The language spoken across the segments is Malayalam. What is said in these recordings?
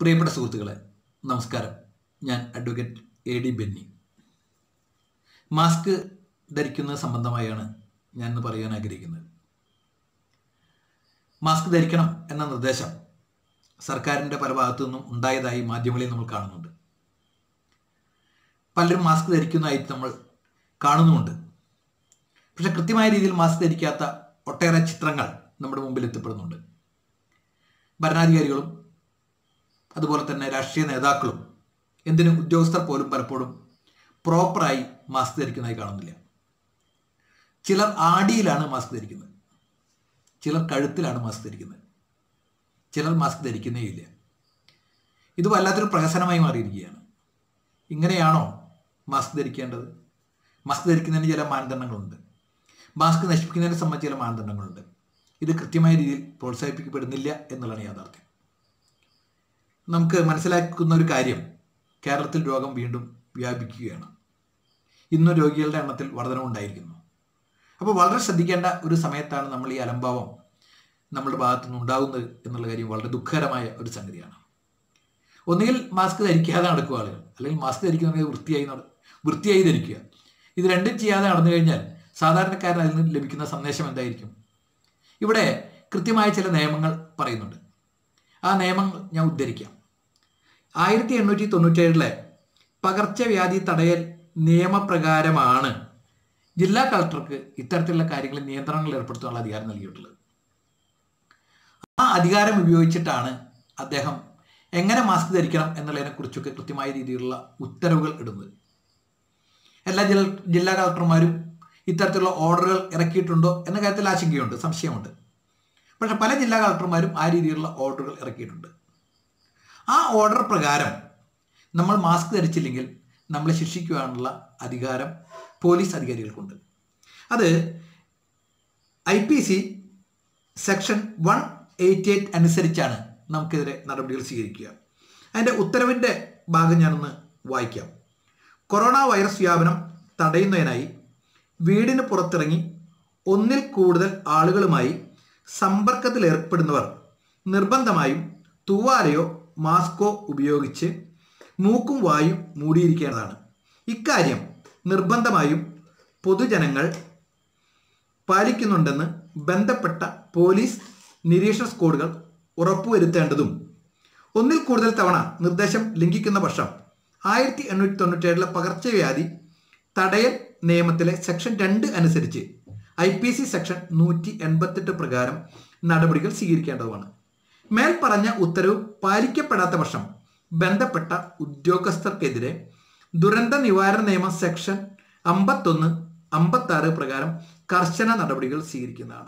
പ്രിയപ്പെട്ട സുഹൃത്തുക്കളെ നമസ്കാരം ഞാൻ advocate A D Benny mask ധരിക്കുന്നത് സംബന്ധമായാണ് ഞാൻ ഇന്ന് പറയാൻ ആഗ്രഹിക്കുന്നത് മാസ്ക് ധരിക്കണം എന്ന നിർദ്ദേശം സർക്കാരിൻ്റെ പല ഭാഗത്തു നിന്നും ഉണ്ടായതായി മാധ്യമങ്ങളിൽ നമ്മൾ കാണുന്നുണ്ട് പലരും മാസ്ക് ധരിക്കുന്നതായിട്ട് നമ്മൾ കാണുന്നുമുണ്ട് പക്ഷെ കൃത്യമായ രീതിയിൽ മാസ്ക് ധരിക്കാത്ത ഒട്ടേറെ ചിത്രങ്ങൾ നമ്മുടെ മുമ്പിൽ എത്തിപ്പെടുന്നുണ്ട് ഭരണാധികാരികളും അതുപോലെ തന്നെ രാഷ്ട്രീയ നേതാക്കളും എന്തിനും ഉദ്യോഗസ്ഥർ പോലും പലപ്പോഴും പ്രോപ്പറായി മാസ്ക് ധരിക്കുന്നതായി കാണുന്നില്ല ചിലർ ആടിയിലാണ് മാസ്ക് ധരിക്കുന്നത് ചിലർ കഴുത്തിലാണ് മാസ്ക് ധരിക്കുന്നത് ചിലർ മാസ്ക് ധരിക്കുന്നേ ഇല്ല ഇത് വല്ലാത്തൊരു പ്രഹസനമായി മാറിയിരിക്കുകയാണ് ഇങ്ങനെയാണോ മാസ്ക് ധരിക്കേണ്ടത് മാസ്ക് ധരിക്കുന്നതിന് ചില മാനദണ്ഡങ്ങളുണ്ട് മാസ്ക് നശിപ്പിക്കുന്നതിനെ സംബന്ധിച്ച് ചില മാനദണ്ഡങ്ങളുണ്ട് ഇത് കൃത്യമായ രീതിയിൽ പ്രോത്സാഹിപ്പിക്കപ്പെടുന്നില്ല എന്നുള്ളതാണ് യാഥാർത്ഥ്യം നമുക്ക് മനസ്സിലാക്കുന്ന ഒരു കാര്യം കേരളത്തിൽ രോഗം വീണ്ടും വ്യാപിക്കുകയാണ് ഇന്ന് രോഗികളുടെ എണ്ണത്തിൽ വർധനവുണ്ടായിരിക്കുന്നു അപ്പോൾ വളരെ ശ്രദ്ധിക്കേണ്ട ഒരു സമയത്താണ് നമ്മൾ ഈ അലംഭാവം നമ്മുടെ ഭാഗത്തു നിന്ന് ഉണ്ടാകുന്നത് എന്നുള്ള കാര്യം വളരെ ദുഃഖകരമായ ഒരു സംഗതിയാണ് ഒന്നുകിൽ മാസ്ക് ധരിക്കാതെ നടക്കുക ആളുകൾ അല്ലെങ്കിൽ മാസ്ക് ധരിക്കുന്നത് വൃത്തിയായി നട വൃത്തിയായി ധരിക്കുക ഇത് രണ്ടും ചെയ്യാതെ നടന്നു കഴിഞ്ഞാൽ സാധാരണക്കാരൻ അതിൽ നിന്ന് ലഭിക്കുന്ന സന്ദേശം എന്തായിരിക്കും ഇവിടെ കൃത്യമായ ചില നിയമങ്ങൾ പറയുന്നുണ്ട് ആ നിയമങ്ങൾ ഞാൻ ഉദ്ധരിക്കാം ആയിരത്തി എണ്ണൂറ്റി തൊണ്ണൂറ്റേഴിലെ പകർച്ചവ്യാധി തടയൽ നിയമപ്രകാരമാണ് ജില്ലാ കളക്ടർക്ക് ഇത്തരത്തിലുള്ള കാര്യങ്ങളിൽ നിയന്ത്രണങ്ങൾ ഏർപ്പെടുത്താനുള്ള അധികാരം നൽകിയിട്ടുള്ളത് ആ അധികാരം ഉപയോഗിച്ചിട്ടാണ് അദ്ദേഹം എങ്ങനെ മാസ്ക് ധരിക്കണം എന്നുള്ളതിനെ കുറിച്ചൊക്കെ കൃത്യമായ രീതിയിലുള്ള ഉത്തരവുകൾ ഇടുന്നത് എല്ലാ ജില്ല ജില്ലാ കളക്ടർമാരും ഇത്തരത്തിലുള്ള ഓർഡറുകൾ ഇറക്കിയിട്ടുണ്ടോ എന്ന കാര്യത്തിൽ ആശങ്കയുണ്ട് സംശയമുണ്ട് പക്ഷെ പല ജില്ലാ കളക്ടർമാരും ആ രീതിയിലുള്ള ഓർഡറുകൾ ഇറക്കിയിട്ടുണ്ട് ആ ഓർഡർ പ്രകാരം നമ്മൾ മാസ്ക് ധരിച്ചില്ലെങ്കിൽ നമ്മളെ ശിക്ഷിക്കുവാനുള്ള അധികാരം പോലീസ് അധികാരികൾക്കുണ്ട് അത് I P C section one eighty eight അനുസരിച്ചാണ് നമുക്കെതിരെ നടപടികൾ സ്വീകരിക്കുക അതിൻ്റെ ഉത്തരവിൻ്റെ ഭാഗം ഞാനൊന്ന് വായിക്കാം കൊറോണ വൈറസ് വ്യാപനം തടയുന്നതിനായി വീടിന് പുറത്തിറങ്ങി ഒന്നിൽ കൂടുതൽ ആളുകളുമായി സമ്പർക്കത്തിൽ ഏർപ്പെടുന്നവർ നിർബന്ധമായും തൂവാലയോ മാസ്കോ ഉപയോഗിച്ച് മൂക്കും വായും മൂടിയിരിക്കേണ്ടതാണ് ഇക്കാര്യം നിർബന്ധമായും പൊതുജനങ്ങൾ പാലിക്കുന്നുണ്ടെന്ന് ബന്ധപ്പെട്ട പോലീസ് നിരീക്ഷണ സ്ക്വാഡുകൾ ഉറപ്പുവരുത്തേണ്ടതും ഒന്നിൽ കൂടുതൽ തവണ നിർദ്ദേശം ലംഘിക്കുന്ന പക്ഷം ആയിരത്തി എണ്ണൂറ്റി തൊണ്ണൂറ്റേഴിലെ പകർച്ചവ്യാധി തടയൽ നിയമത്തിലെ സെക്ഷൻ രണ്ട് അനുസരിച്ച് ഐ പി സി സെക്ഷൻ നൂറ്റി എൺപത്തെട്ട് പ്രകാരം നടപടികൾ സ്വീകരിക്കേണ്ടതുമാണ് മേൽ പറഞ്ഞ ഉത്തരവ് പാലിക്കപ്പെടാത്ത പക്ഷം ബന്ധപ്പെട്ട ഉദ്യോഗസ്ഥർക്കെതിരെ ദുരന്ത നിവാരണ നിയമം സെക്ഷൻ അമ്പത്തൊന്ന് അമ്പത്താറ് പ്രകാരം കർശന നടപടികൾ സ്വീകരിക്കുന്നതാണ്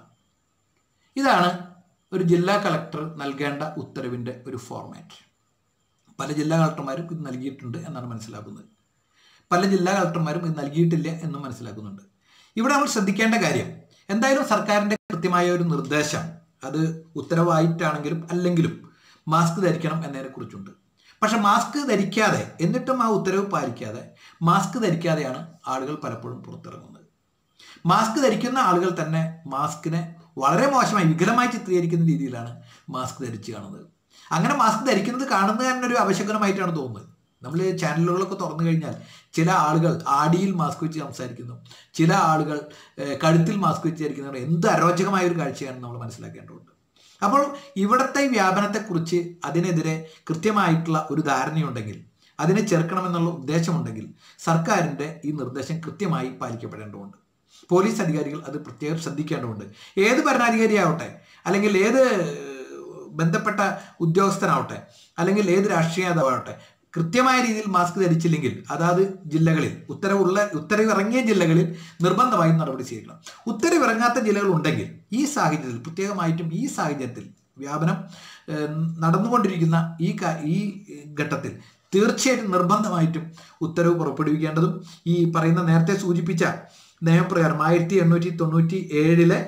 ഇതാണ് ഒരു ജില്ലാ കളക്ടർ നൽകേണ്ട ഉത്തരവിൻ്റെ ഒരു ഫോർമാറ്റ് പല ജില്ലാ കളക്ടർമാരും ഇത് നൽകിയിട്ടുണ്ട് എന്നാണ് മനസ്സിലാക്കുന്നത് പല ജില്ലാ കളക്ടർമാരും ഇത് നൽകിയിട്ടില്ല എന്നും മനസ്സിലാക്കുന്നുണ്ട് ഇവിടെ നമ്മൾ ശ്രദ്ധിക്കേണ്ട കാര്യം എന്തായാലും സർക്കാരിൻ്റെ കൃത്യമായ ഒരു നിർദ്ദേശം അത് ഉത്തരവായിട്ടാണെങ്കിലും അല്ലെങ്കിലും മാസ്ക് ധരിക്കണം എന്നതിനെക്കുറിച്ചുണ്ട് പക്ഷെ മാസ്ക് ധരിക്കാതെ എന്നിട്ടും ആ ഉത്തരവ് പാലിക്കാതെ മാസ്ക് ധരിക്കാതെയാണ് ആളുകൾ പലപ്പോഴും പുറത്തിറങ്ങുന്നത് മാസ്ക് ധരിക്കുന്ന ആളുകൾ തന്നെ മാസ്കിനെ വളരെ മോശമായി വികലമായി ചിത്രീകരിക്കുന്ന രീതിയിലാണ് മാസ്ക് ധരിച്ച് കാണുന്നത് അങ്ങനെ മാസ്ക് ധരിക്കുന്നത് കാണുന്നത് തന്നെ ഒരു അപശകനമായിട്ടാണ് തോന്നുന്നത് നമ്മൾ ചാനലുകളൊക്കെ തുറന്നു കഴിഞ്ഞാൽ ചില ആളുകൾ ആടിയിൽ മാസ്ക് വെച്ച് സംസാരിക്കുന്നു ചില ആളുകൾ കഴുത്തിൽ മാസ്ക് വെച്ച് ധരിക്കുന്നത് എന്ത് അരോചകമായ ഒരു കാഴ്ചയാണ് നമ്മൾ മനസ്സിലാക്കേണ്ടതുണ്ട് അപ്പോൾ ഇവിടുത്തെ വ്യാപനത്തെക്കുറിച്ച് അതിനെതിരെ കൃത്യമായിട്ടുള്ള ഒരു ധാരണയുണ്ടെങ്കിൽ അതിനെ ചെറുക്കണമെന്നുള്ള ഉദ്ദേശമുണ്ടെങ്കിൽ സർക്കാരിൻ്റെ ഈ നിർദ്ദേശം കൃത്യമായി പാലിക്കപ്പെടേണ്ടതുണ്ട് പോലീസ് അധികാരികൾ അത് പ്രത്യേകം ശ്രദ്ധിക്കേണ്ടതുണ്ട് ഏത് ഭരണാധികാരിയാവട്ടെ അല്ലെങ്കിൽ ഏത് ബന്ധപ്പെട്ട ഉദ്യോഗസ്ഥനാവട്ടെ അല്ലെങ്കിൽ ഏത് രാഷ്ട്രീയ നേതാവാവട്ടെ കൃത്യമായ രീതിയിൽ മാസ്ക് ധരിച്ചില്ലെങ്കിൽ അതാത് ജില്ലകളിൽ ഉത്തരവുള്ള ഉത്തരവ് ഇറങ്ങിയ ജില്ലകളിൽ നിർബന്ധമായും നടപടി സ്വീകരിക്കണം ഉത്തരവ് ഇറങ്ങാത്ത ജില്ലകൾ ഉണ്ടെങ്കിൽ ഈ സാഹചര്യത്തിൽ പ്രത്യേകമായിട്ടും ഈ സാഹചര്യത്തിൽ വ്യാപനം നടന്നുകൊണ്ടിരിക്കുന്ന ഈ ഈ ഘട്ടത്തിൽ തീർച്ചയായിട്ടും നിർബന്ധമായിട്ടും ഉത്തരവ് പുറപ്പെടുവിക്കേണ്ടതും ഈ പറയുന്ന നേരത്തെ സൂചിപ്പിച്ച നിയമപ്രകാരം ആയിരത്തി എണ്ണൂറ്റി തൊണ്ണൂറ്റി ഏഴിലെ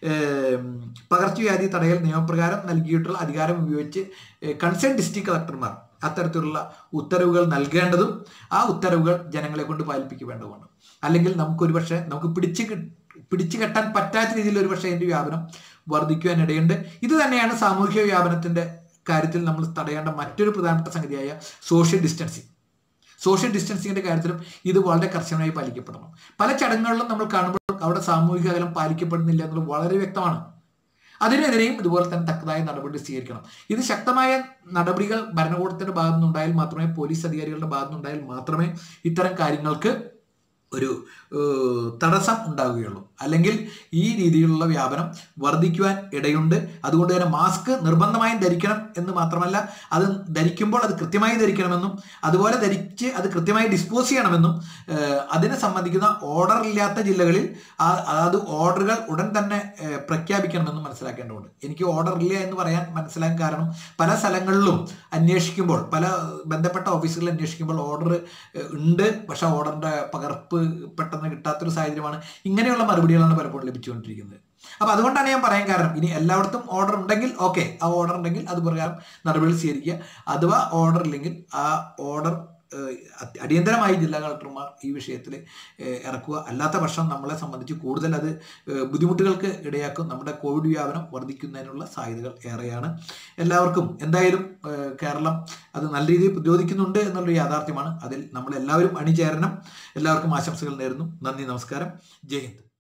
പകർച്ചവ്യാധി തടയൽ നിയമപ്രകാരം നൽകിയിട്ടുള്ള അധികാരം ഉപയോഗിച്ച് കൺസേൺ ഡിസ്ട്രിക്ട് കളക്ടർമാർ അത്തരത്തിലുള്ള ഉത്തരവുകൾ നൽകേണ്ടതും ആ ഉത്തരവുകൾ ജനങ്ങളെ കൊണ്ട് പാലിപ്പിക്കേണ്ടതുമാണ് അല്ലെങ്കിൽ നമുക്കൊരു പക്ഷേ നമുക്ക് പിടിച്ച് പിടിച്ചു കെട്ടാൻ പറ്റാത്ത രീതിയിൽ ഒരു പക്ഷേ അതിൻ്റെ വ്യാപനം വർദ്ധിക്കുവാൻ ഇടയുണ്ട് ഇത് തന്നെയാണ് സാമൂഹിക വ്യാപനത്തിൻ്റെ കാര്യത്തിൽ നമ്മൾ തടയേണ്ട മറ്റൊരു പ്രധാനപ്പെട്ട സംഗതിയായ സോഷ്യൽ ഡിസ്റ്റൻസിങ് സോഷ്യൽ ഡിസ്റ്റൻസിങ്ങിന്റെ കാര്യത്തിലും ഇത് വളരെ കർശനമായി പാലിക്കപ്പെടണം പല ചടങ്ങുകളിലും നമ്മൾ കാണുമ്പോൾ അവിടെ സാമൂഹിക അകലം പാലിക്കപ്പെടുന്നില്ല എന്നുള്ളത് വളരെ വ്യക്തമാണ് അതിനെതിരെയും ഇതുപോലെ തന്നെ തക്കതായ നടപടി സ്വീകരിക്കണം ഇത് ശക്തമായ നടപടികൾ ഭരണകൂടത്തിന്റെ ഭാഗത്തു നിന്നുണ്ടായാൽ മാത്രമേ പോലീസ് അധികാരികളുടെ ഭാഗത്തു നിന്നുണ്ടായാൽ മാത്രമേ ഇത്തരം കാര്യങ്ങൾക്ക് ഒരു ഏഹ്, തടസ്സം ഉണ്ടാവുകയുള്ളൂ അല്ലെങ്കിൽ ഈ രീതിയിലുള്ള വ്യാപനം വർദ്ധിക്കുവാൻ ഇടയുണ്ട് അതുകൊണ്ട് തന്നെ മാസ്ക് നിർബന്ധമായും ധരിക്കണം എന്ന് മാത്രമല്ല അത് ധരിക്കുമ്പോൾ അത് കൃത്യമായി ധരിക്കണമെന്നും അതുപോലെ ധരിച്ച് അത് കൃത്യമായി ഡിസ്പോസ് ചെയ്യണമെന്നും ഏഹ്, അതിനെ സംബന്ധിക്കുന്ന ഓർഡർ ഇല്ലാത്ത ജില്ലകളിൽ ആ- അത് ഓർഡറുകൾ ഉടൻ തന്നെ ഏഹ്, പ്രഖ്യാപിക്കണമെന്നും മനസ്സിലാക്കേണ്ടതുണ്ട് എനിക്ക് ഓർഡർ ഇല്ല എന്ന് പറയാൻ മനസ്സിലാക്കാൻ കാരണം പല സ്ഥലങ്ങളിലും അന്വേഷിക്കുമ്പോൾ പല ബന്ധപ്പെട്ട ഓഫീസുകളിൽ അന്വേഷിക്കുമ്പോൾ ഓർഡർ ഉണ്ട് പക്ഷെ ഓർഡറിന്റെ പകർപ്പ് പെട്ടെന്ന് കിട്ടാത്തൊരു സാഹചര്യമാണ് ഇങ്ങനെയുള്ള മറുപടികളാണ് പലപ്പോഴും ലഭിച്ചുകൊണ്ടിരിക്കുന്നത് അപ്പൊ അതുകൊണ്ടാണ് ഞാൻ പറയാൻ കാരണം ഇനി എല്ലായിടത്തും ഓർഡർ ഉണ്ടെങ്കിൽ ഓക്കെ ആ ഓർഡർ ഉണ്ടെങ്കിൽ അത് പ്രകാരം നടപടികൾ സ്വീകരിക്കുക അഥവാ ഓർഡർ ഇല്ലെങ്കിൽ ആ ഓർഡർ അടിയന്തരമായി ജില്ലാ കളക്ടർമാർ ഈ വിഷയത്തിൽ ഇറക്കുക അല്ലാത്ത പക്ഷം നമ്മളെ സംബന്ധിച്ച് കൂടുതൽ അത് ഏഹ്, ബുദ്ധിമുട്ടുകൾക്ക് ഇടയാക്കും നമ്മുടെ കോവിഡ് വ്യാപനം വർദ്ധിക്കുന്നതിനുള്ള സാധ്യതകൾ ഏറെയാണ് എല്ലാവർക്കും എന്തായാലും ഏഹ്, കേരളം അത് നല്ല രീതിയിൽ പ്രതിരോധിക്കുന്നുണ്ട് എന്നുള്ള യാഥാർത്ഥ്യമാണ് അതിൽ നമ്മൾ എല്ലാവരും അണിചേരണം എല്ലാവർക്കും ആശംസകൾ നേരുന്നു നന്ദി നമസ്കാരം ജയ് ഹിന്ദ്